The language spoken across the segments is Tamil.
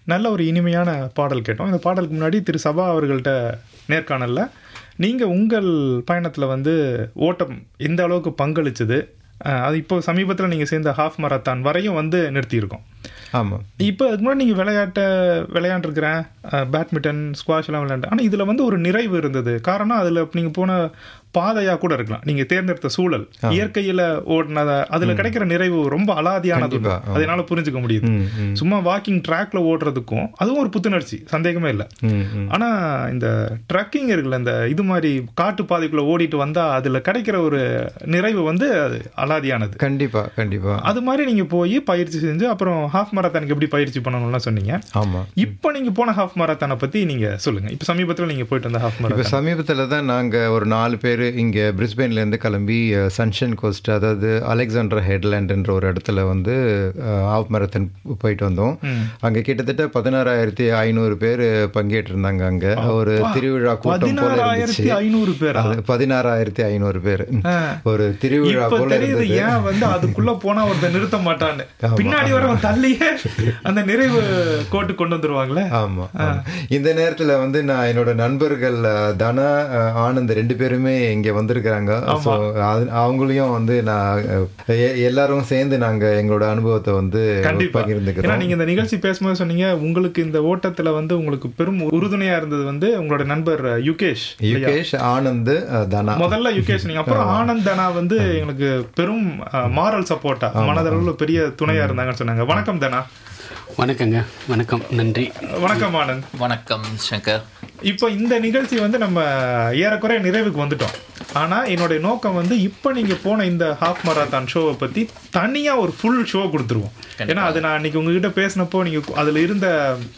நல்ல ஒரு இனிமையான பாடல் கேட்டோம் இந்த பாடலுக்கு முன்னாடி திரு சபா அவர்கள்ட்ட நேர்காணலில் நீங்கள் உங்கள் பயணத்தில் வந்து ஓட்டம் எந்த அளவுக்கு பங்களிச்சது அஹ், அது இப்போ சமீபத்தில் நீங்கள் சேர்ந்த ஹாஃப் மராத்தான் வரையும் வந்து நிறுத்தியிருக்கோம் ஆமாம் இப்போ அதுக்கு முன்னாடி நீங்கள் விளையாட்ட விளையாண்டுருக்கிறேன் பேட்மிண்டன் ஸ்குவாஷ் எல்லாம் விளையாண்டு ஆனால் இதில் வந்து ஒரு நிறைவு இருந்தது காரணம் அதில் நீங்கள் போன பாதையாக கூட இருக்கலாம் நீங்கள் தேர்ந்தெடுத்த சூழல் இயற்கையில் ஓடினத அதில் கிடைக்கிற நிறைவு ரொம்ப அலாதியானது கண்டிப்பா, ஆமா. அதனால புரிஞ்சுக்க முடியுது ம் ம் சும்மா வாக்கிங் ட்ராக்ல ஓடுறதுக்கும் அதுவும் ஒரு புத்துணர்ச்சி சந்தேகமே இல்லை ம் ம் ஆனா இந்த ட்ரக்கிங் இருக்குல்ல இந்த இது மாதிரி காட்டு பாதைக்குள்ள ஓடிட்டு வந்தா அதுல கிடைக்கிற ஒரு நிறைவு வந்து அது அலாதியானது கண்டிப்பா கண்டிப்பா அது மாதிரி நீங்க போய் பயிற்சி செஞ்சு அப்புறம் ஹாஃப் மாரத்தானுக்கு எப்படி பயிற்சி பண்ணணும்லாம் சொன்னீங்க ஆமா இப்போ நீங்க போன ஹாஃப் மாரத்தானை பத்தி நீங்க சொல்லுங்க இப்போ சமீபத்துல நீங்க போயிட்டு வந்த ஹாஃப் இப்போ மாரத்தான் சமீபத்தில் தான் நாங்கள் ஒரு நாலு பேர் இங்கே பிரிஸ்பெயின்லேருந்து கிளம்பி அஹ், சன்ஷன் கோஸ்ட் அதாவது அலெக்சாண்டர் ஹெட்லேண்டுன்ற ஒரு இடத்துல வந்து ஆஃப் மேரத்தன் போயிட்டு வந்தோம் அங்கே கிட்டத்தட்ட பதினாறாயிரத்தி ஐநூறு பேர் பங்கேற்றிருந்தாங்க அங்கே ஒரு திருவிழா கூட்டம் போல இருந்துச்சு பதினாறாயிரத்தி ஐநூறு பேரா அது பதினாறாயிரத்தி ஐநூறு பேர் ஒரு திருவிழா இப்ப போல தெரியுது இருந்தது ஏன் வந்து அதுக்குள்ள போனா ஒருத்தன் நிறுத்த மாட்டான்னு பின்னாடி வரவன் தள்ளியே அந்த நிறைவு கோட்டு கொண்டு வந்துருவாங்களே ஆமா ஆமா. இந்த நேரத்துல வந்து நான் என்னோட நண்பர்கள் அஹ், தனா அஹ், ஆனந்த் ரெண்டு பேருமே இங்க வந்திருக்கிறாங்க ஸோ அவங்களையும் வந்து நான் அஹ், எ- எல்லாரும் சேர்ந்து நாங்க எங்களோட அனுபவத்தை வந்து கண்டிப்பா ஏன்னா பகிர்ந்துக்கிறோம் நீங்க இந்த நிகழ்ச்சி பேசும்போது சொன்னீங்க உங்களுக்கு இந்த ஓட்டத்துல வந்து உங்களுக்கு பெரும் உறுதுணையா இருந்தது வந்து உங்களோட நண்பர் யுகேஷ் யுகேஷ் ஆனந்த் அஹ், தனா முதல்ல யுகேஷ் நீங்க அப்புறம் ஆனந்த் தனா வந்து எங்களுக்கு பெரும் மாரல் சப்போர்ட்டா மனதளவுல பெரிய துணையா இருந்தாங்கன்னு சொன்னாங்க வணக்கம் தனா வணக்கங்க வணக்கம் நன்றி வணக்கம் ஆனந்த் வணக்கம் சங்கர் இப்போ இந்த நிகழ்ச்சி வந்து நம்ம ஏறக்குறைய நிறைவுக்கு வந்துட்டோம் ஆனா என்னுடைய நோக்கம் வந்து இப்போ நீங்க போன இந்த ஹாஃப் மராத்தான் ஷோவை பத்தி தனியா ஒரு ஃபுல் ஷோ கொடுத்துருவோம் ஏன்னா அது நான் அன்னைக்கு உங்ககிட்ட பேசினப்போ நீங்க அதுல இருந்த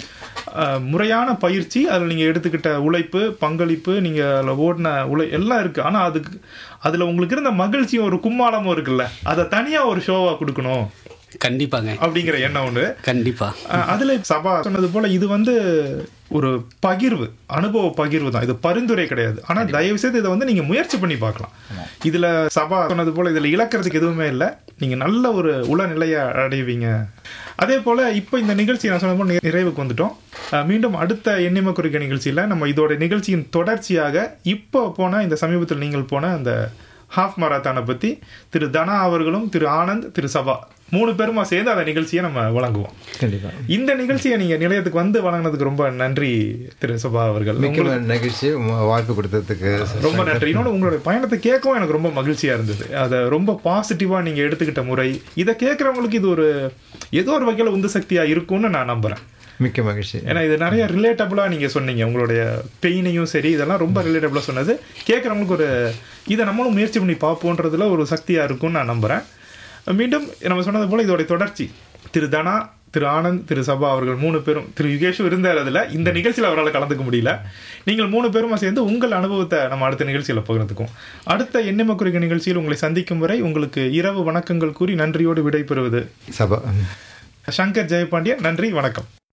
அஹ், முறையான பயிற்சி அதில் நீங்கள் எடுத்துக்கிட்ட உழைப்பு பங்களிப்பு நீங்கள் அதில் ஓடின உழை எல்லாம் இருக்குது ஆனால் அதுக்கு அதில் உங்களுக்கு இருந்த மகிழ்ச்சியும் ஒரு கும்மாளமும் இருக்குல்ல அதை தனியாக ஒரு ஷோவாக கொடுக்கணும் கண்டிப்பாங்க அப்படிங்கிற எண்ணம் ஒன்று கண்டிப்பா அஹ் அதுல சபா சொன்னது போல இது வந்து ஒரு பகிர்வு அனுபவ பகிர்வு தான் இது பரிந்துரை கிடையாது ஆனா தயவு செய்து இதை வந்து நீங்க முயற்சி பண்ணி பார்க்கலாம் இதுல சபா சொன்னது போல இதுல இழக்கிறதுக்கு எதுவுமே இல்லை நீங்க நல்ல ஒரு உளநிலையை அடைவீங்க அதே போல இப்போ இந்த நிகழ்ச்சி நான் சொன்னது போல நி- நிறைவுக்கு வந்துட்டோம் அஹ் மீண்டும் அடுத்த எண்ணிம குறிக்க நிகழ்ச்சியில நம்ம இதோட நிகழ்ச்சியின் தொடர்ச்சியாக இப்போ போன இந்த சமீபத்தில் நீங்கள் போன அந்த ஹாஃப் மராத்தானை பத்தி திரு தனா அவர்களும் திரு ஆனந்த் திரு சபா மூணு பேருமா சேர்ந்து அந்த நிகழ்ச்சியை நம்ம வழங்குவோம் கண்டிப்பா இந்த நிகழ்ச்சியை நீங்க நிலையத்துக்கு வந்து வழங்கினதுக்கு ரொம்ப நன்றி திரு சபா அவர்கள் மிக்க நகிழ்ச்சி ம- வாய்ப்பு கொடுத்ததுக்கு ரொம்ப நன்றி இன்னொன்று உங்களுடைய பயணத்தை கேட்கவும் எனக்கு ரொம்ப மகிழ்ச்சியா இருந்தது அதை ரொம்ப பாசிட்டிவா நீங்க எடுத்துக்கிட்ட முறை இதை கேட்கறவங்களுக்கு இது ஒரு ஏதோ ஒரு வகையில உந்து சக்தியா இருக்கும்னு நான் நம்புறேன் மிக்க மகிழ்ச்சி ஏன்னா இது நிறைய ரிலேட்டபிளா நீங்க சொன்னீங்க உங்களுடைய பெயினையும் சரி இதெல்லாம் ரொம்ப ரிலேட்டபிளா சொன்னது கேட்கறவங்களுக்கு ஒரு இதை நம்மளும் முயற்சி பண்ணி பார்ப்போன்றதுல ஒரு சக்தியா இருக்கும்னு நான் நம்புறேன் மீண்டும் நம்ம சொன்னது போல இதோட தொடர்ச்சி திரு தனா திரு ஆனந்த் திரு சபா அவர்கள் மூணு பேரும் திரு யுகேஷும் இருந்தார் அதில் இந்த நிகழ்ச்சியில் அவரால் கலந்துக்க முடியல நீங்கள் மூணு பேருமா சேர்ந்து உங்கள் அனுபவத்தை நம்ம அடுத்த நிகழ்ச்சியில் பகிர்ந்துக்கும் அடுத்த எண்ணெம குறிக்க நிகழ்ச்சியில் உங்களை சந்திக்கும் வரை உங்களுக்கு இரவு வணக்கங்கள் கூறி நன்றியோடு விடைபெறுவது சபா சங்கர் ஜெயபாண்டியன் நன்றி வணக்கம்